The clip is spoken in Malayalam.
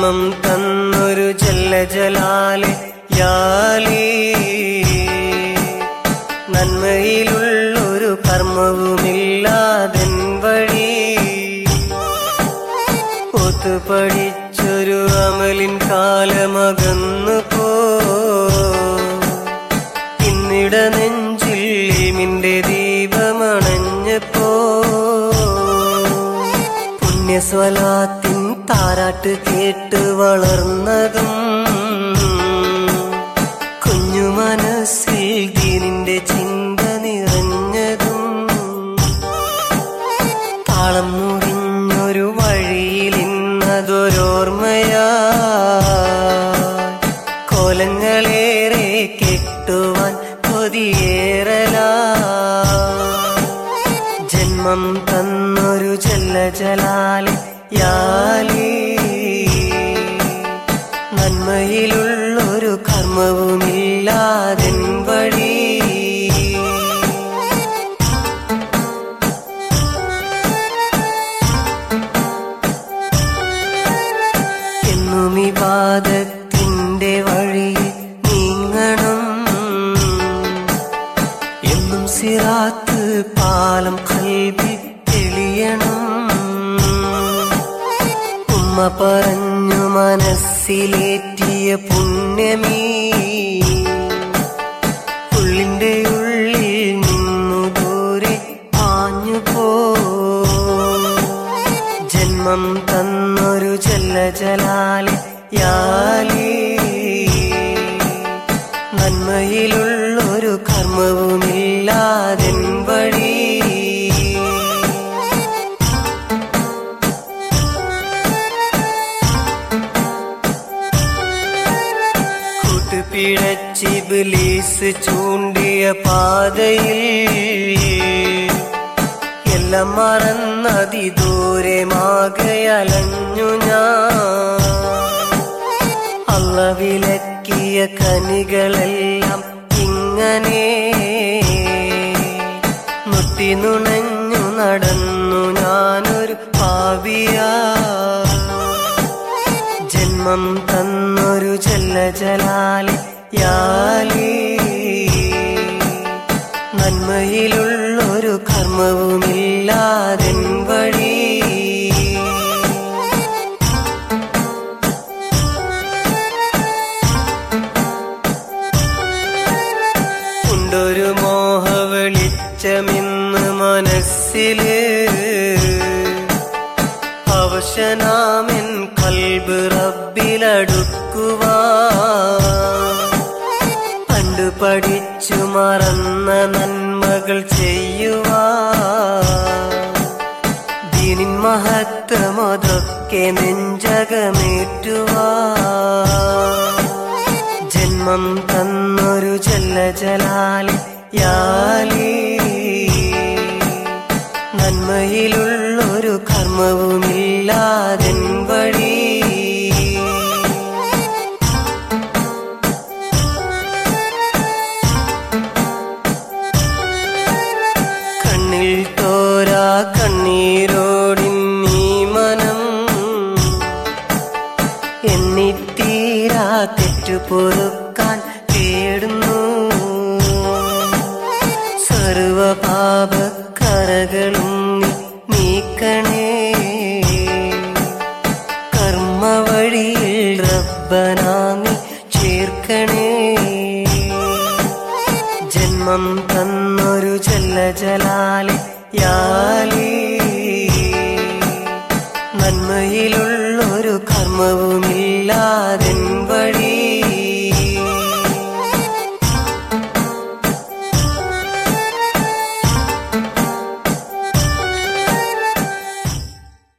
ജന്മം തന്നൊരു ജല്ല ജലാലെ യാലേ നന്മയിലുള്ളൊരു കർമ്മവുമില്ലാതെൻ വഴി ഒത്തുപഠിച്ചൊരു അമലിൻ കാലമകന്നു പോ ഇന്നിട നെഞ്ചിൽ മിന്റെ ദീപമണഞ്ഞപ്പോ പുണ്യസ്വലാത്തിൻ താരാട്ട് കേട്ട് വളർന്നതും കുഞ്ഞു മനസ്സിൽ ദീനിന്റെ ചിന്ത നിറഞ്ഞതും താളം മുറിഞ്ഞൊരു വഴിയിൽ ഇന്നതൊരോർമ്മയാ കോലങ്ങളേറെ കെട്ടുവാൻ കൊതിയേറലാ ജന്മം തന്നൊരു ജല്ല ജലാലി യാലി നന്മയിലുള്ളൊരു കർമ്മവുമില്ലാതെൻ വഴി എന്നും ഈ വാദത്തിന്റെ വഴിയിൽ നീങ്ങണം എന്നും സിറാത്ത് പാലം കൽവി തെളിയണം ഉമ്മ പറഞ്ഞു മനസ്സിലേറ്റിയ പുണ്യമീ ഉള്ളിന്റെ ഉള്ളിൽ നിന്നു ദൂരെ പാഞ്ഞു പോ ജന്മം തന്നൊരു ജല്ല ജലാലി യാലി നന്മയിലുള്ളൊരു കർമ്മവുമില്ലാതെൻ വഴി കൂട്ടുപിഴച്ചിബിലീസ് ചൂണ്ടിയ പാതയിൽ എല്ലാം മറന്നതി ദൂരെ മാകയലഞ്ഞു ഞാൻ അള്ള വിലക്കിയ കനികളെല്ലാം ഇങ്ങനെ മുട്ടി നുണഞ്ഞു നടന്നു ഞാനൊരു പാവിയാ ജന്മം തന്നൊരു ജല്ല ജലാലി യാലി നന്മയിലുള്ളൊരു കർമ്മവുമില്ലാതെൻ വഴി ഉണ്ടൊരു മോഹ വെളിച്ചമിന്ന് മനസ്സില് അവശനാമിൻ കൽബ് റബ്ബിലടുക്കുവാ പണ്ട് പഠിച്ചു മറന്ന നന്മകൾ ചെയ്യുവാ ദീനിൻ മഹത്വമതൊക്കെ നെഞ്ചകമേറ്റുവാ ജന്മം തന്നൊരു ജല്ല ജലാലി യാലി നന്മയിലുള്ളൊരു കർമ്മവുമില്ലാതെൻ വഴി കണ്ണിൽ തോരാ കണ്ണീരോടിൻ നീ മനം എന്നിത്തീരാ തെറ്റു പൊറുക്കാൻ തേടുന്നു സർവപാപക്കറകളും നീ നീക്കണേ കർമ്മ വഴിയിൽ റബ്ബനാമി ചേർക്കണേ ജന്മം തന്നൊരു ജല്ല ജലാലി യാലി നന്മയിലുള്ളൊരു കർമ്മവും